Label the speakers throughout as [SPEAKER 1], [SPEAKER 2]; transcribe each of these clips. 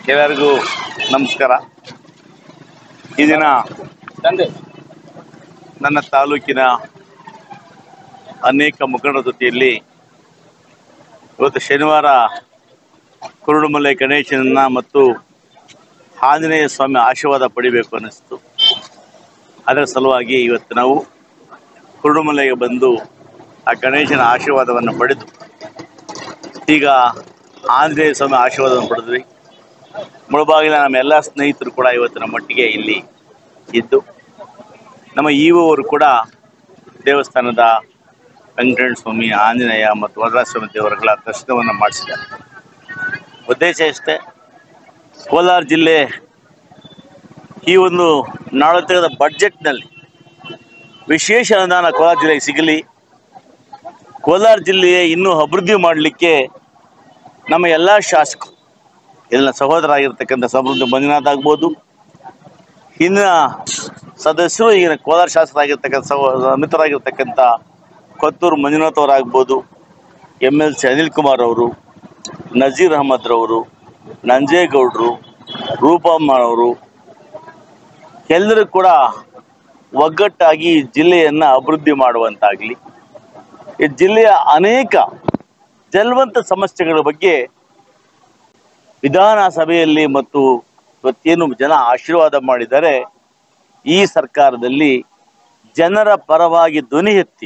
[SPEAKER 1] ಎಲ್ಲರಿಗೂ ನಮಸ್ಕಾರ ಈ ದಿನ ನನ್ನ ತಾಲೂಕಿನ ಅನೇಕ ಮುಖಂಡರ ಜೊತೆಯಲ್ಲಿ ಇವತ್ತು ಶನಿವಾರ ಕುರುಡುಮಲೆ ಗಣೇಶನನ್ನ ಮತ್ತು ಆಂಜನೇಯ ಸ್ವಾಮಿ ಆಶೀರ್ವಾದ ಪಡಿಬೇಕು ಅನ್ನಿಸ್ತು ಅದರ ಸಲುವಾಗಿ ಇವತ್ತು ನಾವು ಕುರುಡುಮಲೆಗೆ ಬಂದು ಆ ಗಣೇಶನ ಆಶೀರ್ವಾದವನ್ನು ಪಡೆದು ಈಗ ಆಂಜನೇಯ ಸ್ವಾಮಿ ಆಶೀರ್ವಾದವನ್ನು ಪಡೆದ್ವಿ ಮುಳಬಾಗಿಲ ನಮ್ಮ ಎಲ್ಲ ಸ್ನೇಹಿತರು ಕೂಡ ಇವತ್ತಿನ ಮಟ್ಟಿಗೆ ಇಲ್ಲಿ ಇದ್ದು ನಮ್ಮ ಈವವರು ಕೂಡ ದೇವಸ್ಥಾನದ ವೆಂಕಟೇಶ್ವರ ಸ್ವಾಮಿ ಆಂಜನೇಯ ಮತ್ತು ವರದರಾಜ ಸ್ವಾಮಿ ದೇವರುಗಳ ದರ್ಶನವನ್ನು ಮಾಡಿಸಿದ್ದಾರೆ ಉದ್ದೇಶ ಇಷ್ಟೇ ಕೋಲಾರ ಜಿಲ್ಲೆ ಈ ಒಂದು ನಾಳೆ ತೆಗೆದ ಬಡ್ಜೆಟ್ನಲ್ಲಿ ವಿಶೇಷ ಅನುದಾನ ಕೋಲಾರ ಜಿಲ್ಲೆಗೆ ಸಿಗಲಿ ಕೋಲಾರ ಜಿಲ್ಲೆಯ ಇನ್ನೂ ಅಭಿವೃದ್ಧಿ ಮಾಡಲಿಕ್ಕೆ ನಮ್ಮ ಎಲ್ಲ ಶಾಸಕರು ಎಲ್ಲ ಸಹೋದರ ಆಗಿರ್ತಕ್ಕಂಥ ಸಮೃದ್ಧ ಮಂಜುನಾಥ್ ಆಗ್ಬೋದು ಹಿಂದಿನ ಸದಸ್ಯರು ಈಗಿನ ಕೋಲಾರ ಶಾಸಕರಾಗಿರ್ತಕ್ಕಂಥ ಸಹೋ ಮಿತ್ರರಾಗಿರ್ತಕ್ಕಂಥ ಕೊತ್ತೂರು ಮಂಜುನಾಥ್ ಅವರಾಗ್ಬೋದು M L C Anil Kumar ಅವರು ನಜೀರ್ ಅಹಮದ್ ರವರು ನಂಜೇಗೌಡರು ರೂಪಮ್ಮನವರು ಎಲ್ಲರೂ ಕೂಡ ಒಗ್ಗಟ್ಟಾಗಿ ಈ ಜಿಲ್ಲೆಯನ್ನು ಅಭಿವೃದ್ಧಿ ಮಾಡುವಂತಾಗಲಿ ಈ ಜಿಲ್ಲೆಯ ಅನೇಕ ಜಲವಂತ ಸಮಸ್ಯೆಗಳ ಬಗ್ಗೆ ವಿಧಾನಸಭೆಯಲ್ಲಿ ಮತ್ತು ಇವತ್ತೇನು ಜನ ಆಶೀರ್ವಾದ ಮಾಡಿದ್ದಾರೆ ಈ ಸರ್ಕಾರದಲ್ಲಿ ಜನರ ಪರವಾಗಿ ಧ್ವನಿ ಎತ್ತಿ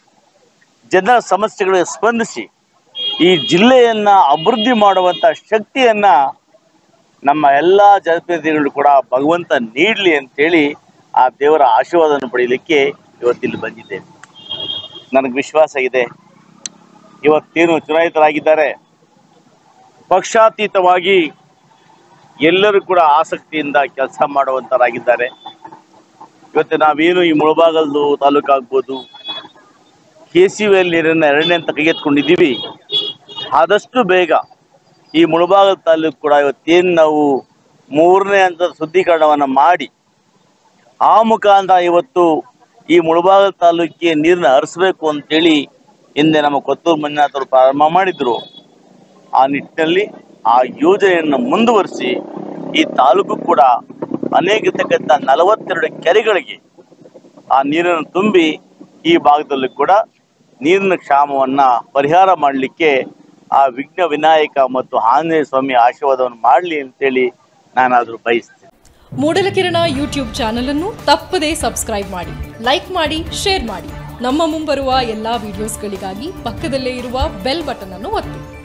[SPEAKER 1] ಜನರ ಸಮಸ್ಯೆಗಳಿಗೆ ಸ್ಪಂದಿಸಿ ಈ ಜಿಲ್ಲೆಯನ್ನ ಅಭಿವೃದ್ಧಿ ಮಾಡುವಂತ ಶಕ್ತಿಯನ್ನ ನಮ್ಮ ಎಲ್ಲ ಜನಪ್ರತಿನಿಧಿಗಳು ಕೂಡ ಭಗವಂತ ನೀಡಲಿ ಅಂತೇಳಿ ಆ ದೇವರ ಆಶೀರ್ವಾದವನ್ನು ಪಡೆಯಲಿಕ್ಕೆ ಇವತ್ತಿಲ್ಲಿ ಬಂದಿದ್ದೇನೆ ನನಗೆ ವಿಶ್ವಾಸ ಇದೆ ಇವತ್ತೇನು ಚುನಾಯಿತರಾಗಿದ್ದಾರೆ ಪಕ್ಷಾತೀತವಾಗಿ ಎಲ್ಲರೂ ಕೂಡ ಆಸಕ್ತಿಯಿಂದ ಕೆಲಸ ಮಾಡುವಂತರಾಗಿದ್ದಾರೆ ಇವತ್ತು ನಾವೇನು ಈ ಮುಳಬಾಗಲ್ದು ತಾಲೂಕು ಆಗ್ಬೋದು ಕೆ ಸಿ ವೆಲ್ ನೀರನ್ನು ಎರಡನೇ ಅಂತ ಕೈಗೆತ್ಕೊಂಡಿದ್ದೀವಿ ಆದಷ್ಟು ಬೇಗ ಈ ಮುಳಬಾಗಲ್ ತಾಲೂಕು ಕೂಡ ಇವತ್ತೇನು ನಾವು ಮೂರನೇ ಹಂತದ ಶುದ್ಧೀಕರಣವನ್ನು ಮಾಡಿ ಆ ಮುಖಾಂತರ ಇವತ್ತು ಈ ಮುಳಬಾಗಲ್ ತಾಲೂಕಿಗೆ ನೀರನ್ನ ಹರಿಸ್ಬೇಕು ಅಂತೇಳಿ ಹಿಂದೆ ನಮ್ಮ ಕೊತ್ತೂರು ಮಂಜುನಾಥ್ ಅವರು ಪ್ರಾರಂಭ ಮಾಡಿದ್ರು ಆ ನಿಟ್ಟಿನಲ್ಲಿ ಆ ಯೋಜನೆಯನ್ನು ಮುಂದುವರಿಸಿ ಈ ತಾಲೂಕು ಕೂಡ ಅನೇಕ ಇರ್ತಕ್ಕಂಥ ನಲವತ್ತೆರಡು ಕೆರೆಗಳಿಗೆ ಆ ನೀರನ್ನು ತುಂಬಿ ಈ ಭಾಗದಲ್ಲಿ ಕೂಡ ನೀರಿನ ಕ್ಷಾಮವನ್ನ ಪರಿಹಾರ ಮಾಡಲಿಕ್ಕೆ ಆ ವಿಘ್ನ ವಿನಾಯಕ ಮತ್ತು ಆಂಜನೇಯ ಸ್ವಾಮಿ ಆಶೀರ್ವಾದವನ್ನು ಮಾಡಲಿ ಅಂತೇಳಿ ನಾನಾದರೂ ಬಯಸ್ತೇನೆ
[SPEAKER 2] ಮೂಡಲಕಿರಣ ಯೂಟ್ಯೂಬ್ ಚಾನಲ್ ಅನ್ನು ತಪ್ಪದೇ ಸಬ್ಸ್ಕ್ರೈಬ್ ಮಾಡಿ ಲೈಕ್ ಮಾಡಿ ಶೇರ್ ಮಾಡಿ ನಮ್ಮ ಮುಂಬರುವ ಎಲ್ಲಾ ವಿಡಿಯೋಸ್ಗಳಿಗಾಗಿ ಪಕ್ಕದಲ್ಲೇ ಇರುವ ಬೆಲ್ ಬಟನ್ ಅನ್ನು ಒತ್ತಿ